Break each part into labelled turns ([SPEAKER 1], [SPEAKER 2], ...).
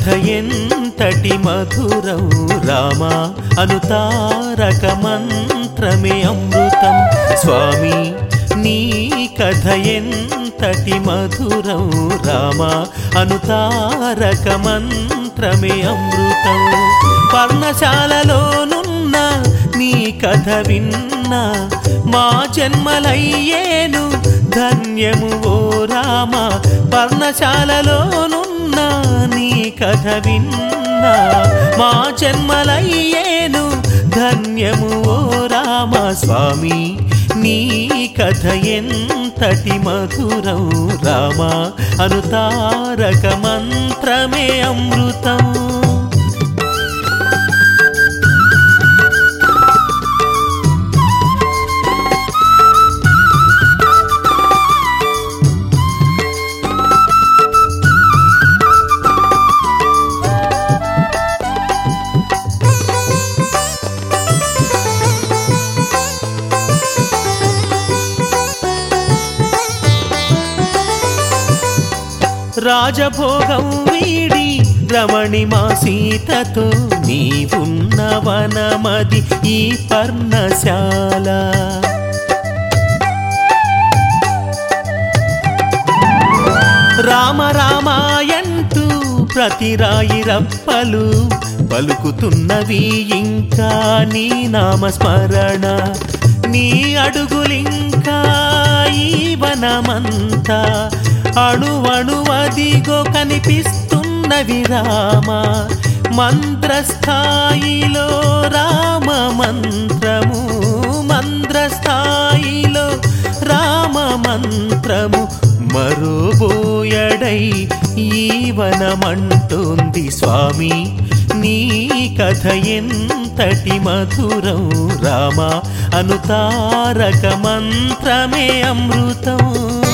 [SPEAKER 1] కథ ఎంతటి మధురం రామ అనుతారక మంత్రమే అమృతం స్వామి నీ కథ ఎంతటి మధురం రామ అనుతారక మంత్రమే అమృతం పర్ణశాలలోనున్న నీ కథ విన్నా మా జన్మలయ్యేను ధన్యము ఓ రామ పర్ణశాలలోనున్న నీ కథ విన్నా మా జన్మలయ్యేను ధన్యము ఓ రామ స్వామి నీ కథ ఎంతటి మధురం రామ అనుతారక మంత్రమే అమృతం రాజభోగం వీడి రమణి మా సీతతో నీవున్న వనమది ఈ పర్ణశాల రామ రామాయంటూ ప్రతి రాయి రప్పలు పలుకుతున్నవి ఇంకా నీ నామస్మరణ నీ అడుగులింకా ఈ వనమంతా అణువణువదిగో కనిపిస్తున్నవి రామ మంత్రస్థాయిలో రామ మంత్రము మంత్రస్థాయిలో రామ మంత్రము మరోబోయడై ఈ వనమంటోంది స్వామి నీ కథ ఎంతటి మధురం రామ అనుతారక మంత్రమే అమృతం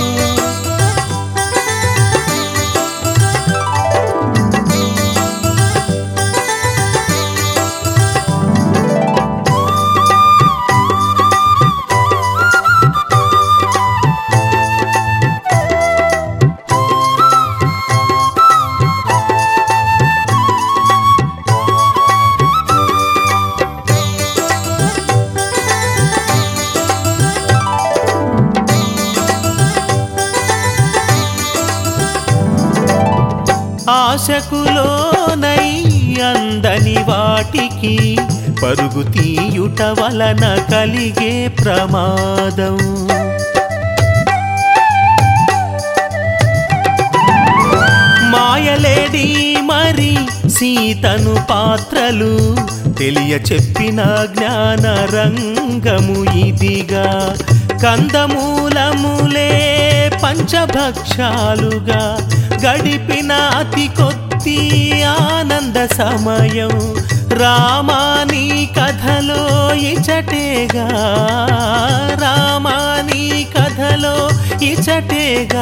[SPEAKER 1] ఆశకులోనై అందని వాటికి పరుగు తీయుట వలన కలిగే ప్రమాదం మాయలేడి మరి సీతను పాత్రలు తెలియ చెప్పిన జ్ఞాన రంగము ఇదిగా కందమూలములే పంచభక్షాలుగా గడిపిన అతి కొద్ది ఆనంద సమయం రామాని కథలో ఇచటేగా రామాని కథలో ఇచటేగా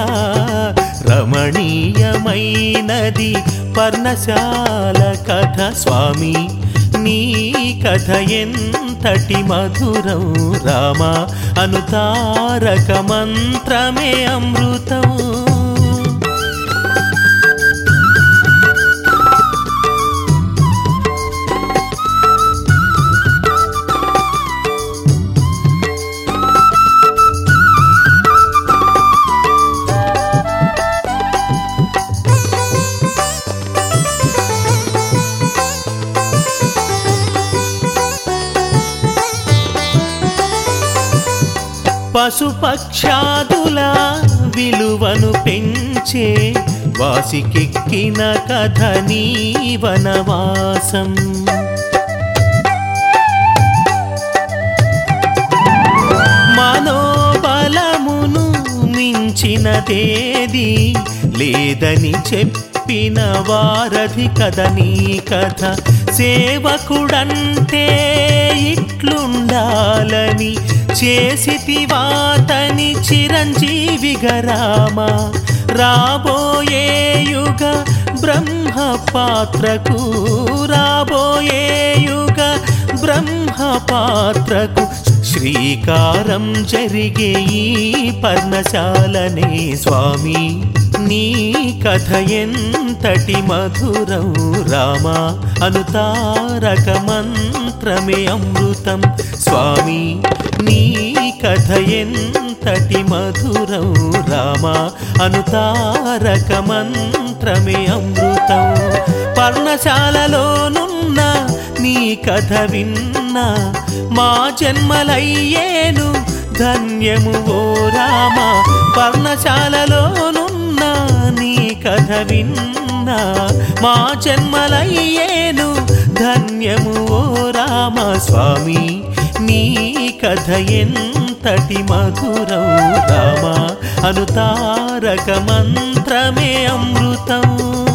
[SPEAKER 1] రమణీయమైనది పర్ణశాల కథ స్వామి నీ కథ ఎంతటి మధురం రామ అనుతారక మంత్రమే అమృతం పశుపక్షాదుల విలువను పెంచే వాసికెక్కిన కథ నీ వనవాసం మనోబలమును మించినదేది లేదని చెప్పిన వారధి కథ నీ కథ సేవకుడంటే ఇట్లుండాలని చేసితివాతని చిరంజీవిగా రామ రాబోయే యుగ బ్రహ్మ పాత్రకు రాబోయే యుగ బ్రహ్మ పాత్రకు శ్రీకారం జరిగే ఈ పర్ణశాలనే స్వామి నీ కథ ఎంతటి మధురం రామా అనుతారక మంత్రమే అమృతం స్వామి నీ కథ ఎంతటి మధురం రామా అనుతారక మంత్రమే అమృతం పర్ణశాలలోనున్న నీ కథ విన్నా మా జన్మలయ్యేను ధన్యము ఓ రామ పర్ణశాలలోనున్న నీ కథ విన్నా మా జన్మలయ్యేను ధన్యము ఓ రామ స్వామి నీ కథ ఎంతటి మధురం రామ అనుతారక మంత్రమే అమృతం